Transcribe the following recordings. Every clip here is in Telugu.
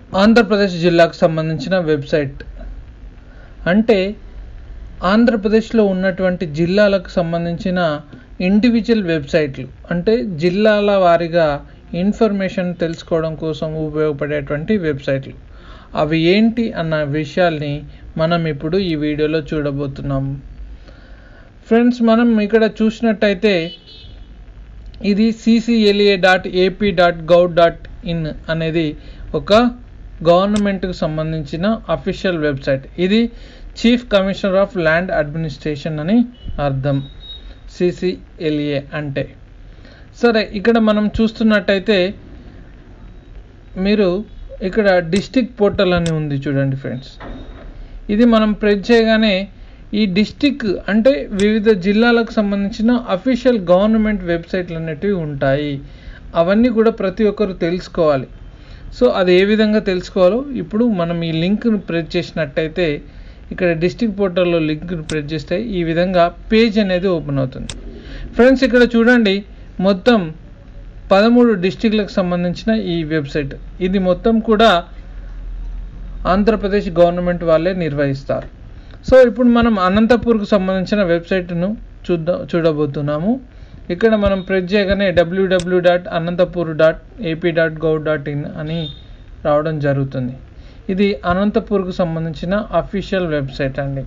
ఆంధ్రప్రదేశ్ జిల్లాకు సంబంధించిన వెబ్సైట్ అంటే ఆంధ్రప్రదేశ్లో ఉన్నటువంటి జిల్లాలకు సంబంధించిన ఇండివిజువల్ వెబ్సైట్లు అంటే జిల్లాల వారీగా ఇన్ఫర్మేషన్ తెలుసుకోవడం కోసం ఉపయోగపడేటువంటి వెబ్సైట్లు అవి ఏంటి అన్న విషయాల్ని మనం ఇప్పుడు ఈ వీడియోలో చూడబోతున్నాము ఫ్రెండ్స్ మనం ఇక్కడ చూసినట్టయితే ఇది CCLA dot AP dot gov dot in అనేది ఒక గవర్నమెంట్కి సంబంధించిన అఫీషియల్ వెబ్సైట్ ఇది chief commissioner of land administration అని అర్థం సిసిఎల్ఏ అంటే సరే ఇక్కడ మనం చూస్తున్నట్టయితే మీరు ఇక్కడ డిస్టిక్ పోర్టల్ అని ఉంది చూడండి ఫ్రెండ్స్ ఇది మనం ప్రెస్ చేయగానే ఈ డిస్టిక్ అంటే వివిధ జిల్లాలకు సంబంధించిన అఫీషియల్ గవర్నమెంట్ వెబ్సైట్లు అనేటివి ఉంటాయి అవన్నీ కూడా ప్రతి ఒక్కరు తెలుసుకోవాలి సో అది ఏ విధంగా తెలుసుకోవాలో ఇప్పుడు మనం ఈ లింక్ను ప్రెస్ చేసినట్టయితే ఇక్కడ డిస్టిక్ పోర్టల్లో లింక్ను ప్రెస్ చేస్తే ఈ విధంగా పేజ్ అనేది ఓపెన్ అవుతుంది ఫ్రెండ్స్ ఇక్కడ చూడండి మొత్తం పదమూడు డిస్టిక్లకు సంబంధించిన ఈ వెబ్సైట్ ఇది మొత్తం కూడా ఆంధ్రప్రదేశ్ గవర్నమెంట్ వాళ్ళే నిర్వహిస్తారు సో ఇప్పుడు మనం అనంతపూర్కు సంబంధించిన వెబ్సైట్ను చూద్దాం చూడబోతున్నాము ఇక్కడ మనం ప్రెస్ చేయగానే WW dot Anantapur dot AP dot gov dot in అని రావడం జరుగుతుంది ఇది అనంతపూర్కు సంబంధించిన అఫీషియల్ వెబ్సైట్ అండి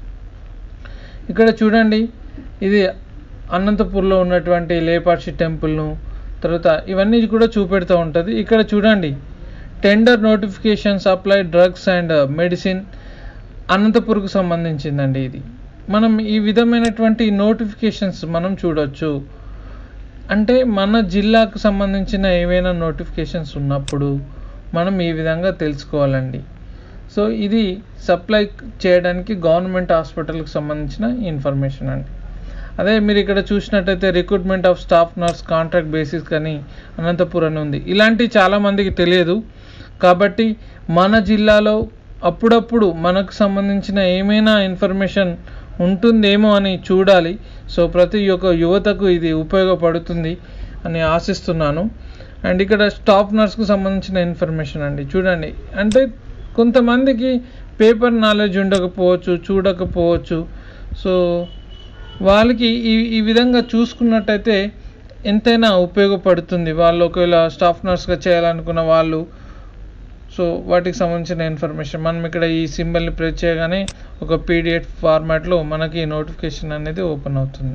ఇక్కడ చూడండి ఇది అనంతపూర్లో ఉన్నటువంటి లేపాక్షి టెంపుల్ను తర్వాత ఇవన్నీ కూడా చూపెడుతూ ఉంటుంది ఇక్కడ చూడండి tender notification supply drugs and medicine అనంతపూర్కు సంబంధించిందండి ఇది మనం ఈ విధమైనటువంటి నోటిఫికేషన్స్ మనం చూడొచ్చు అంటే మన జిల్లాకు సంబంధించిన ఏవైనా నోటిఫికేషన్స్ ఉన్నప్పుడు మనం ఈ విధంగా తెలుసుకోవాలండి సో ఇది సప్లై చేయడానికి గవర్నమెంట్ హాస్పిటల్కి సంబంధించిన ఇన్ఫర్మేషన్ అండి అదే మీరు ఇక్కడ చూసినట్టయితే recruitment of staff nurse contract basis కానీ అనంతపురం అని ఉంది ఇలాంటివి చాలామందికి తెలియదు కాబట్టి మన జిల్లాలో అప్పుడప్పుడు మనకు సంబంధించిన ఏమైనా ఇన్ఫర్మేషన్ ఉంటుందేమో అని చూడాలి సో ప్రతి ఒక్క యువతకు ఇది ఉపయోగపడుతుంది అని ఆశిస్తున్నాను అండ్ ఇక్కడ స్టాఫ్ నర్స్కు సంబంధించిన ఇన్ఫర్మేషన్ అండి చూడండి అంటే కొంతమందికి పేపర్ నాలెడ్జ్ ఉండకపోవచ్చు చూడకపోవచ్చు సో వాళ్ళకి ఈ ఈ విధంగా చూసుకున్నట్టయితే ఎంతైనా ఉపయోగపడుతుంది వాళ్ళు ఒకవేళ స్టాఫ్ నర్స్గా చేయాలనుకున్న వాళ్ళు సో వాటికి సంబంధించిన ఇన్ఫర్మేషన్ మనం ఇక్కడ ఈ సింబల్ని ప్రెస్ చేయగానే ఒక పీడిఎఫ్ ఫార్మాట్లో మనకి నోటిఫికేషన్ అనేది ఓపెన్ అవుతుంది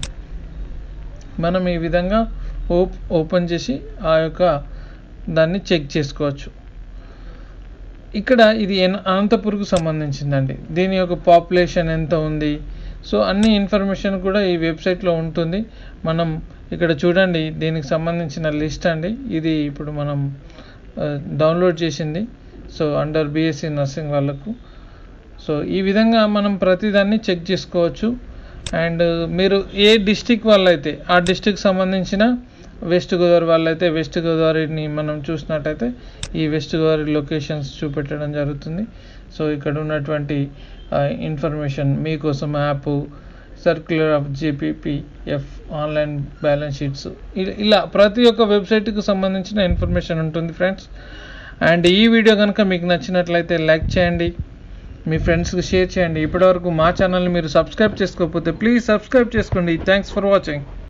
మనం ఈ విధంగా ఓప్ ఓపెన్ చేసి ఆ యొక్క దాన్ని చెక్ చేసుకోవచ్చు ఇక్కడ ఇది ఎన్- అనంతపూర్కు సంబంధించిందండి దీని యొక్క పాపులేషన్ ఎంత ఉంది సో అన్ని ఇన్ఫర్మేషన్ కూడా ఈ వెబ్సైట్లో ఉంటుంది మనం ఇక్కడ చూడండి దీనికి సంబంధించిన లిస్ట్ అండి ఇది ఇప్పుడు మనం ఆ, డౌన్లోడ్ చేసింది సో అండర్ బీఎస్సీ నర్సింగ్ వాళ్ళకు సో ఈ విధంగా మనం ప్రతిదాన్ని చెక్ చేసుకోవచ్చు అండ్ మీరు ఏ డిస్టిక్ వాళ్ళైతే ఆ డిస్టిక్ సంబంధించిన వెస్ట్ గోదావరి వాళ్ళైతే వెస్ట్ గోదావరిని మనం చూసినట్టయితే ఈ వెస్ట్ గోదావరి లొకేషన్స్ చూపెట్టడం జరుగుతుంది సో ఇక్కడ ఉన్నటువంటి ఇన్ఫర్మేషన్ మీకోసం app circular of JPPF online balance sheets ఇలా ప్రతి ఒక్క వెబ్సైట్కి సంబంధించిన ఇన్ఫర్మేషన్ ఉంటుంది ఫ్రెండ్స్ అండ్ ఈ వీడియో కనుక మీకు నచ్చినట్లయితే లైక్ చేయండి మీ ఫ్రెండ్స్కి షేర్ చేయండి ఇప్పటివరకు మా ఛానల్ని మీరు సబ్స్క్రైబ్ చేసుకోకపోతే ప్లీజ్ సబ్స్క్రైబ్ చేసుకోండి థ్యాంక్స్ ఫర్ వాచింగ్